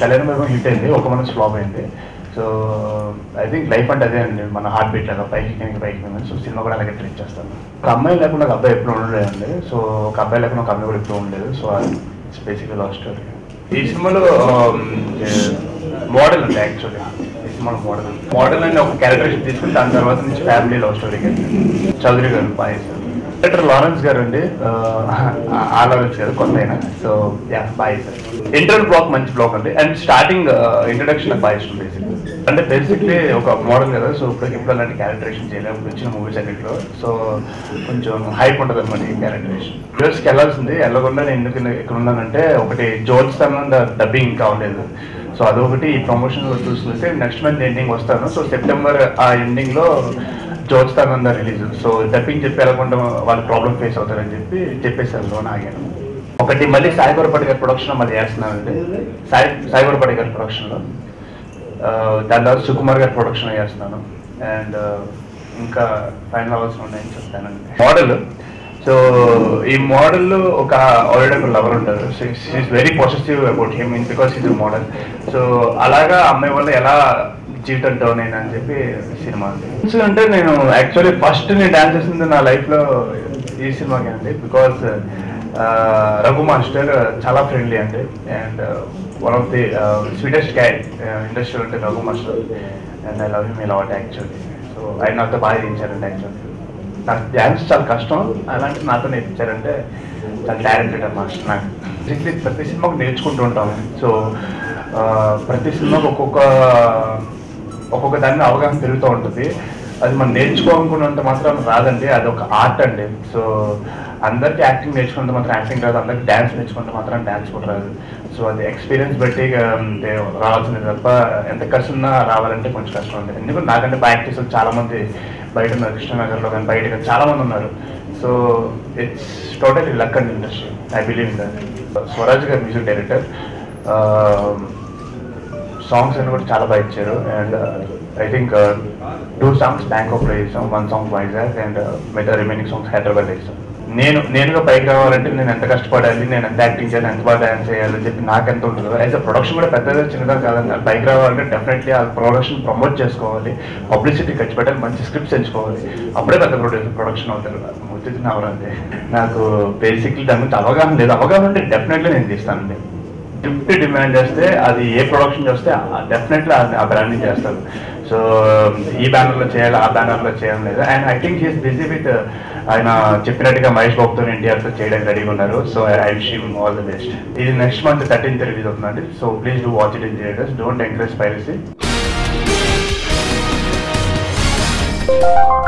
కళ్యాణ వైభవం హిట్ అయింది ఒక మనసు ఫ్లాప్ అయింది సో ఐ థింక్ లైఫ్ అంటే అదే అండి మన హార్ట్ బీట్ లాగా పైకి కిందకి పైకి కిందకి. సో సినిమా కూడా అలాగే ట్రీట్ చేస్తాను ఒక అమ్మాయి లేకుండా ఒక అబ్బాయి ఎప్పుడు ఉండలేదండి సో ఒక అబ్బాయి లేకుండా ఒక అమ్మాయి కూడా ఎప్పుడు ఉండలేదు so it's basically love story ఈ సినిమాలో మోడల్ ఉంది యాక్చువల్లీ ఈ సినిమాలో మోడల్ మోడల్ అని ఒక క్యారెక్టరేషన్ తీసుకుని దాని తర్వాత నుంచి ఫ్యామిలీ లవ్ స్టోరీకి చౌదరి గారు బాయ్ సార్ డైరెక్టర్ లారెన్స్ గారు అండి ఆ లారెన్స్ గారు కొత్త అయినా so yeah boy sir interval block మంచి బ్లాక్ అండి అండ్ స్టార్టింగ్ ఇంట్రడక్షన్ నాకు బాగా ఇష్టం బేసిక్లీ అంటే బేసిక్లీ ఒక మోడల్ కదా సో ఇప్పుడు ఇప్పుడు అలాంటి క్యారెక్టరేషన్ చేయలేము ఇప్పుడు వచ్చిన మూవీస్ అన్నింటిలో సో కొంచెం హైప్ ఉంటుంది అనమాట ఈ క్యారెక్టరేషన్ యూఎస్కి వెళ్ళాల్సింది వెళ్ళకుండా నేను ఎందుకు ఇక్కడ ఉన్నానంటే ఒకటి జోర్జ్ తన డబ్బింగ్ ఇంకా అవ్వలేదు సో అదొకటి ఈ ప్రమోషన్ చూసుకుంటే నెక్స్ట్ మంత్ ఎండింగ్ వస్తాను సో సెప్టెంబర్ ఆ ఎండింగ్ లో జోర్జ్ తనంద రిలీజ్ సో డబ్బింగ్ చెప్పి వెళ్ళకుండా వాళ్ళు ప్రాబ్లం ఫేస్ అవుతారని చెప్పి చెప్పేసారు లోన్ ఆగాను ఒకటి మళ్ళీ సాయి గొడపటి గారి ప్రొడక్షన్ మళ్ళీ చేస్తున్నానండి సాయి సాయి గొడపటి గారి ప్రొడక్షన్లో దాని తర్వాత సుకుమార్ గారి ప్రొడక్షన్ చేస్తున్నాను అండ్ ఇంకా ఫైనల్ అవ్వాల్సిన ఉన్నాయని చెప్తానండి మోడల్ సో ఈ మోడల్ ఒక ఆల్రెడీ ఒక లవర్ ఉంటారు is very positive about him in because is model so అలాగా అమ్మాయి వల్ల ఎలా జీవితం డౌన్ అయింది అని చెప్పి సినిమా ఉంది అంటే నేను యాక్చువల్లీ ఫస్ట్ నేను డాన్స్ చేసింది నా లైఫ్లో ఈ సినిమాకి అండి బికాస్ రఘు మాస్టర్ చాలా ఫ్రెండ్లీ అండి and one of the sweetest cat industry అంటే Raghu master and I love him lot actually so ఆయన నాతో బాగా చేయించారండి యాక్చువల్లీ నాకు డ్యాన్స్ చాలా కష్టం అలాంటి నాతో నేర్పించారంటే చాలా టాలెంటెడ్ మాస్టర్ నాకు బేసిక్లీ ప్రతి సినిమాకు నేర్చుకుంటూ ఉంటాము సో ప్రతి సినిమాకు ఒక్కొక్క ఒక్కొక్క దాని అవగాహన పెరుగుతూ ఉంటుంది అది మనం నేర్చుకోవాలనుకున్నంత మాత్రం రాదండి అది ఒక ఆర్ట్ అండి సో అందరికీ యాక్టింగ్ నేర్చుకుంటే మాత్రం యాక్టింగ్ రాదు అందరికి డ్యాన్స్ నేర్చుకుంటే మాత్రం డ్యాన్స్ కూడా రాదు సో అది ఎక్స్పీరియన్స్ బట్టి అంటే రావాల్సింది తప్ప ఎంత కష్టం ఉన్నా రావాలంటే కొంచెం కష్టం ఉంది ఎందుకంటే నాకంటే బాగా యాక్ట్ చేసే చాలా మంది బయట ఉన్నారు కృష్ణనగర్లో కానీ బయట కానీ చాలా మంది ఉన్నారు so it's totally luck and industry I believe in that Swaraj గారు మ్యూజిక్ డైరెక్టర్ సాంగ్స్ అన్ని కూడా చాలా బాగా ఇచ్చారు and I think two songs బ్యాంకాక్లో వేసాం వన్ సాంగ్ వైజాగ్ అండ్ మిగతా రిమైనింగ్ సాంగ్స్ హైదరాబాద్ వేసాం నేను నేనుగా పైకి రావాలంటే నేను ఎంత కష్టపడాలి నేను ఎంత యాక్టింగ్ చేయాలి ఎంత బాగా డాన్స్ చేయాలి అని చెప్పి నాకు ఎంత ఉంటుందో యాజ్ అ ప్రొడక్షన్ కూడా పెద్దగా చిన్నదా కాదండి పైకి రావాలంటే డెఫినెట్లీ ఆ ప్రొడక్షన్ ప్రమోట్ చేసుకోవాలి పబ్లిసిటీ ఖర్చు పెట్టాలి మంచి స్క్రిప్ట్స్ ఎంచుకోవాలి అప్పుడే పెద్ద ప్రొడ్యూసర్ ప్రొడక్షన్ అవుతారు ముద్దు అవరండి నాకు బేసిక్లీ దాని గురించి అవగాహన లేదు అవగాహన ఉంటే డెఫినెట్లీ నేను తీస్తానండి ఫిఫ్టీ డిమాండ్ చేస్తే అది ఏ ప్రొడక్షన్ చేస్తే డెఫినెట్లీ ఆ బ్రాండింగ్ చేస్తారు సో ఈ బ్యానర్లో చేయాలి ఆ బ్యానర్లో చేయడం లేదు and I think he's busy with ఆయన చెప్పినట్టుగా మహేష్ బాబుతో ఎన్టీఆర్తో చేయడానికి రెడీగా ఉన్నారు so I wish him all the best ఇది నెక్స్ట్ మంత్ థర్టీన్త్ రిలీజ్ అవుతుందండి so please do watch it in theatres don't encourage piracy